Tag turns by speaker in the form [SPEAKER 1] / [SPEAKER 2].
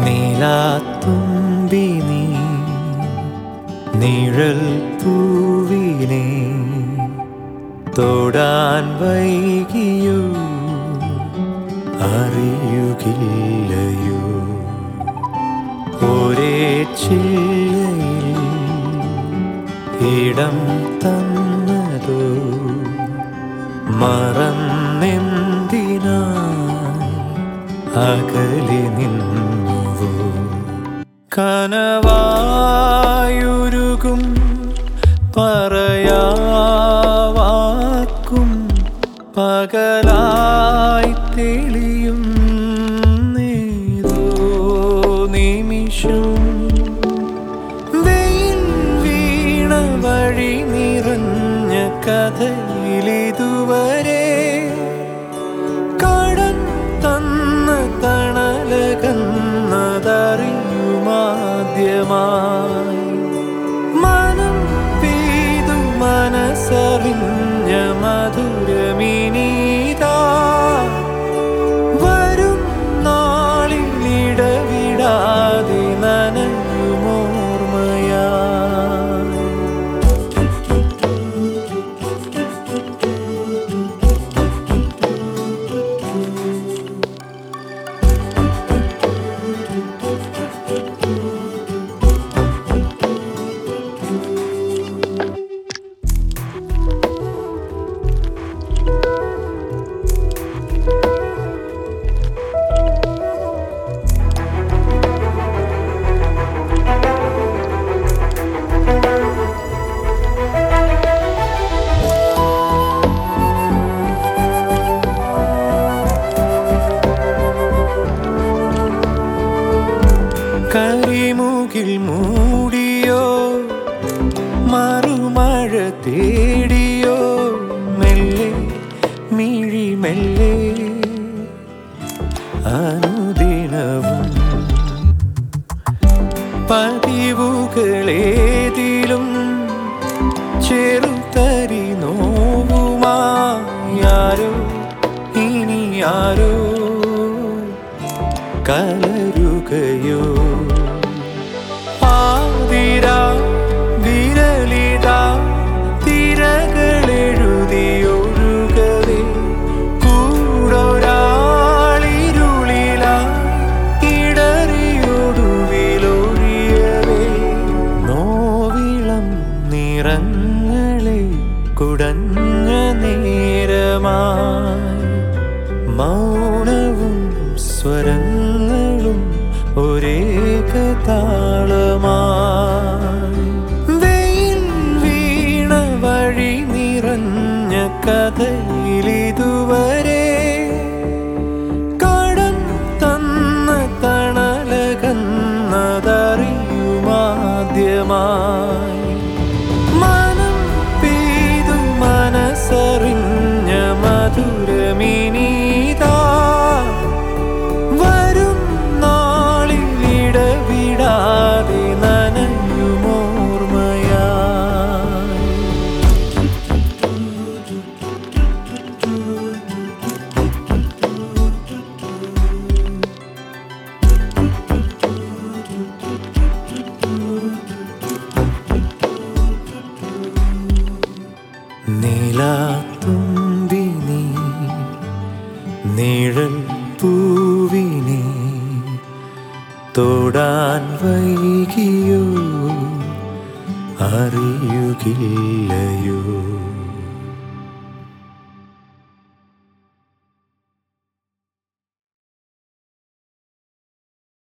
[SPEAKER 1] നീലാത്തുമ്പി നീ നിഴൽ പൂവിനെ തൊടാൻ വൈകിയോ അറിയുകില്ലയോ ഒരേ ചില്ലയിൽ ഇടം തന്നതോ മറന്നെന്തിനായി അകലെ നിന്നുവോ കനവായുരുകും പറയാവാക്കും പകലായി തെളിയും നേതോ നിമിഷം വെയിൽ വീണ വഴി നിറഞ്ഞ കഥയിലിതുവരെ കടം തന്ന തണലകന്നതറിയുമാദ്യമായി മനം പെയ്തു മനസ്സറിഞ്ഞ മധുരമിനീതാ വരും നാളിലിടവിടാതെ നനയുമോർമയാ കരിമുകിൽ മൂടിയോ മറുമഴ തേടിയോ മെല്ലെ മിഴി മെല്ലെ അനുദിനവും പതിവുകളേതിലും ചെറുതരി നോവുമായാരോ ഇനി ആരോ കലരുകയോ ആതിരാ വിരലിതാ തിരകളെഴുതിയൊഴുകവേ കൂടൊരാളിരുളിലാ ഇടറിയൊടുവിലൊഴിയവേ നോവിളം നിറങ്ങളെ കുടഞ്ഞ നേരമായി മൗനവും സ്വരങ്ങളും ഒരേക താളമായി വെയിൽ വീണ വഴി നിറഞ്ഞ കഥയിലിതുവരെ കടം തന്ന തണലകന്നതറിയുമാദ്യമായി മനം പെയ്തു മനസ്സറിഞ്ഞ മധുരമിനീതാ വരും നാളിലിടവിടാതെ നനയുമോർമയാ നീലാത്തുമ്പി നീ നിഴൽ പൂവിനെ തൊടാൻ വൈകിയോ അറിയുകില്ലയോ